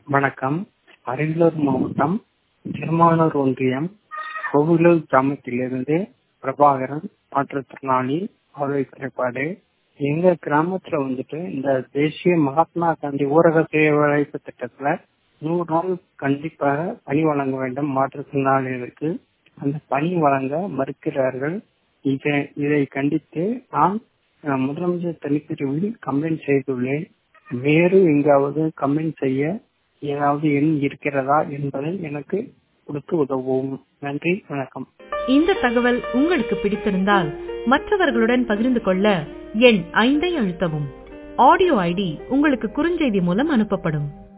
வணக்கம் அரியலூர் மாவட்டம் திருமானூர் ஒன்றியம் கோவிலூர் கிராமத்திலிருந்து பிரபாகரன் மாற்றுத்திறனாளி பார்வை குறைபாடு எங்க கிராமத்துல வந்துட்டு இந்த தேசிய மகாத்மா காந்தி ஊரக வேலைவாய்ப்பு திட்டத்துல நூறு நாள் கண்டிப்பாக பணி வழங்க வேண்டும் மாற்றுத்திறனாளிகளுக்கு அந்த பணி வழங்க மறுக்கிறார்கள் இதை இதை கண்டித்து நான் அஹ், முதலமைச்சர் தனிப்பிரிவில் கம்ப்ளைண்ட் செய்துள்ளேன் வேறு எங்காவது கம்ப்ளைண்ட் செய்ய ஏதாவது எண் இருக்கிறதா என்பதை எனக்கு கொடுத்து உதவும் நன்றி வணக்கம் இந்த தகவல் உங்களுக்கு பிடித்திருந்தால் மற்றவர்களுடன் பகிர்ந்து கொள்ள எண் ஐந்தை அழுத்தவும் ஆடியோ ஐடி உங்களுக்கு குறுஞ்செய்தி மூலம் அனுப்பப்படும்